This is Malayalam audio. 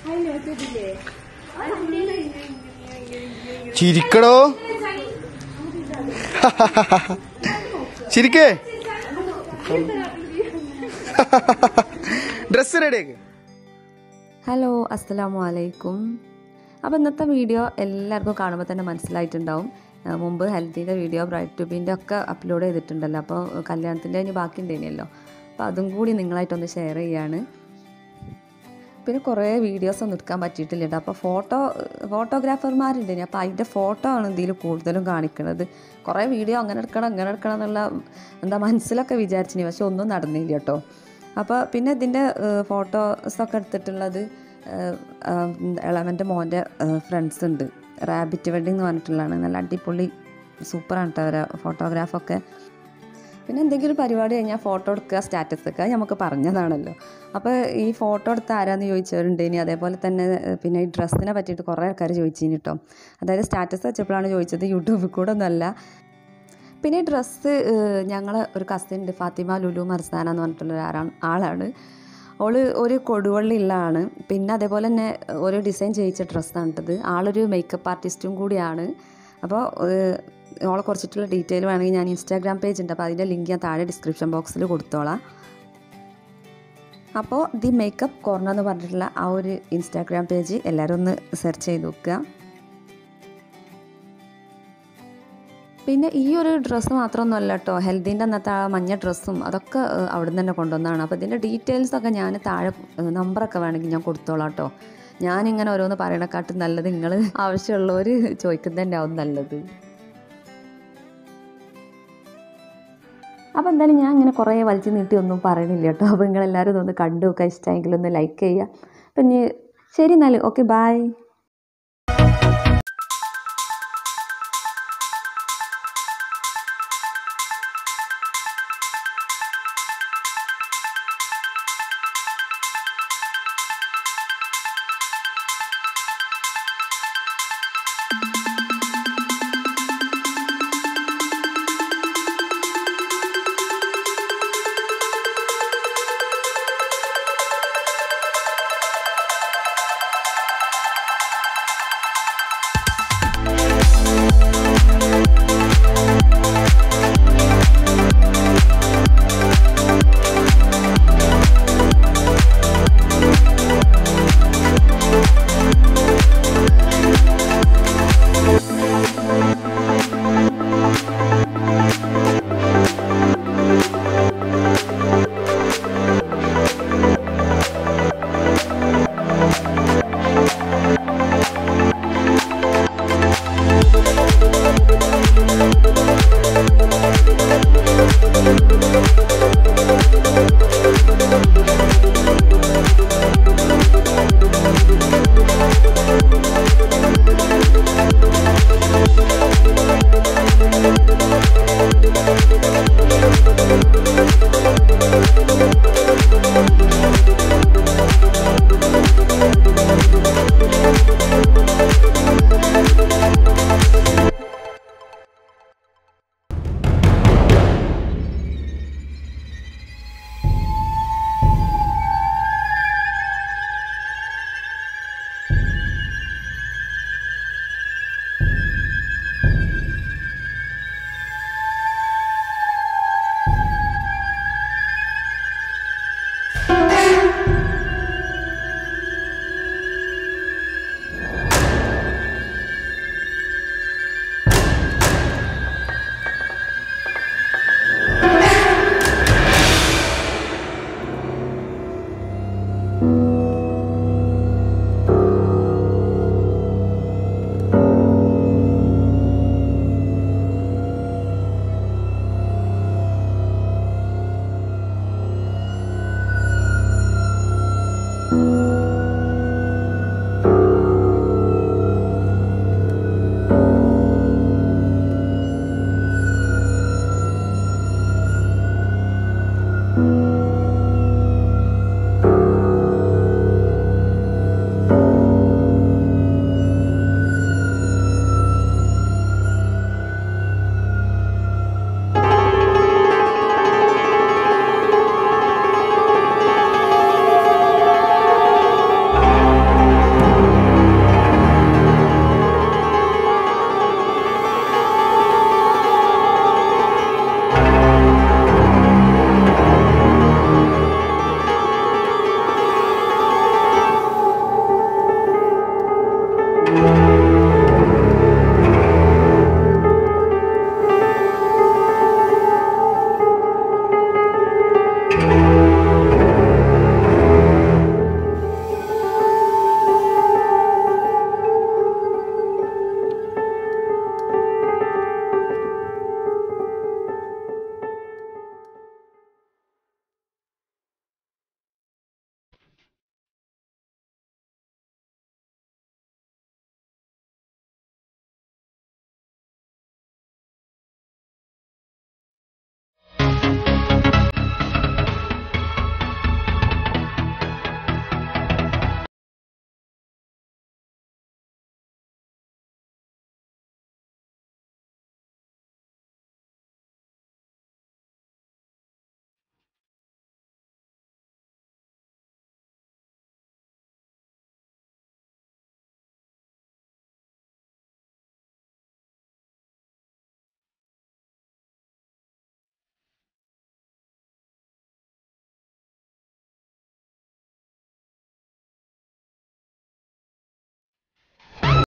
ചിരിക്കടോ ചിരിക്കേ ഡ്രസ് റെഡിയാക്ക് ഹലോ അസ്സലാമു അലൈക്കും അപ്പോൾ ഇന്നത്തെ വീഡിയോ എല്ലാവർക്കും കാണുമ്പോൾ തന്നെ മനസ്സിലായിട്ടുണ്ടാവും ആ, മുമ്പ് ഹെൽത്തിൻ്റെ വീഡിയോ ബ്രൈറ്റ് ട്യൂബിൻ്റെ ഒക്കെ അപ്ലോഡ് ചെയ്തിട്ടുണ്ടല്ലോ അപ്പോൾ കല്യാണത്തിൻ്റെ ഇനി ബാക്കി ഉണ്ടായിരുന്നല്ലോ അപ്പോൾ അതും കൂടി നിങ്ങളായിട്ടൊന്ന് ഷെയർ ചെയ്യാണ് പിന്നെ കുറേ വീഡിയോസ് ഒന്നും എടുക്കാൻ പറ്റിയിട്ടില്ല കേട്ടോ അപ്പോൾ ഫോട്ടോ ഫോട്ടോഗ്രാഫർമാരുണ്ട് ഇനി അപ്പോൾ അതിൻ്റെ ഫോട്ടോ ആണ് ഇതിൽ കൂടുതലും കാണിക്കുന്നത് കുറേ വീഡിയോ അങ്ങനെ എടുക്കണം ഇങ്ങനെ എടുക്കണം എന്നുള്ള എന്താ മനസ്സിലൊക്കെ വിചാരിച്ചിനി പക്ഷെ ഒന്നും നടന്നില്ല കേട്ടോ അപ്പോൾ പിന്നെ ഇതിൻ്റെ ഫോട്ടോസൊക്കെ എടുത്തിട്ടുള്ളത് ഇളവൻ്റെ മോൻ്റെ ഫ്രണ്ട്സ് ഉണ്ട് റാബിറ്റ് വെഡിങ് എന്ന് പറഞ്ഞിട്ടുള്ളതാണ് നല്ല അടിപൊളി സൂപ്പറാണ് കേട്ടോ അവരെ ഫോട്ടോഗ്രാഫൊക്കെ പിന്നെ എന്തെങ്കിലും പരിപാടി കഴിഞ്ഞാൽ ഫോട്ടോ എടുക്കുക സ്റ്റാറ്റസ് വെക്കുക അത് നമുക്ക് പറഞ്ഞതാണല്ലോ അപ്പോൾ ഈ ഫോട്ടോ എടുത്ത ആരാന്ന് ചോദിച്ചവരുണ്ട് ഇനി അതേപോലെ തന്നെ ഏഹ്, പിന്നെ ഈ ഡ്രസ്സിനെ പറ്റിയിട്ട് കുറേ ആൾക്കാർ ചോദിച്ചിന് കേട്ടോ അതായത് സ്റ്റാറ്റസ് വെച്ചപ്പോഴാണ് ചോദിച്ചത് യൂട്യൂബിൽ കൂടെ ഒന്നല്ല പിന്നെ ഈ ഡ്രസ്സ് ഞങ്ങൾ ഒരു കസിൻ ഉണ്ട് ഫാത്തിമ ലുലു മർസാന എന്ന് പറഞ്ഞിട്ടുള്ള ഒരു ആരാ- ആളാണ് ഓള് ഒരു കൊടുവള്ളിയുള്ളതാണ് പിന്നെ അതേപോലെ തന്നെ ഒരു ഡിസൈൻ ചെയ്യിച്ച ഡ്രസ്സാണ് ഇട്ടത് ആളൊരു മേക്കപ്പ് ആർട്ടിസ്റ്റും കൂടിയാണ് അപ്പോൾ ഓളെ കുറിച്ചിട്ടുള്ള ഡീറ്റെയിൽ വേണമെങ്കിൽ ഞാൻ ഇൻസ്റ്റാഗ്രാം പേജ് ഉണ്ട് അപ്പോൾ അതിൻ്റെ ലിങ്ക് ഞാൻ താഴെ ഡിസ്ക്രിപ്ഷൻ ബോക്സിൽ കൊടുത്തോളാം അപ്പോൾ ദി മേക്കപ്പ് കോർണർ എന്ന് പറഞ്ഞിട്ടുള്ള ആ ഒരു ഇൻസ്റ്റാഗ്രാം പേജ് എല്ലാവരും ഒന്ന് സെർച്ച് ചെയ്ത് നോക്കുക പിന്നെ ഈ ഒരു ഡ്രസ്സ് മാത്രമൊന്നുമല്ല കേട്ടോ ഹെൽത്തിൻ്റെ അന്നത്തെ ആ മഞ്ഞ ഡ്രസ്സും അതൊക്കെ ഏഹ്, അവിടെ നിന്ന് തന്നെ കൊണ്ടുവന്നതാണ് അപ്പോൾ ഇതിൻ്റെ ഡീറ്റെയിൽസ് ഒക്കെ ഞാൻ താഴെ ഏഹ്, നമ്പറൊക്കെ വേണമെങ്കിൽ ഞാൻ കൊടുത്തോളാം കേട്ടോ ഞാനിങ്ങനെ ഓരോന്ന് പറയണക്കാട്ടും നല്ലത് നിങ്ങൾ ആവശ്യമുള്ളവർ ചോദിക്കുന്നത് തന്നെ ആവും നല്ലത് അപ്പോൾ എന്തായാലും ഞാൻ ഇങ്ങനെ കുറേ വലിച്ചു നീട്ടി ഒന്നും പറയണില്ല കേട്ടോ അപ്പോൾ നിങ്ങളെല്ലാവരും ഇതൊന്ന് കണ്ടു നോക്കുക ഇഷ്ടമെങ്കിൽ ഒന്ന് ലൈക്ക് ചെയ്യുക പിന്നെ ശരി എന്നാൽ ഓക്കെ ബായ്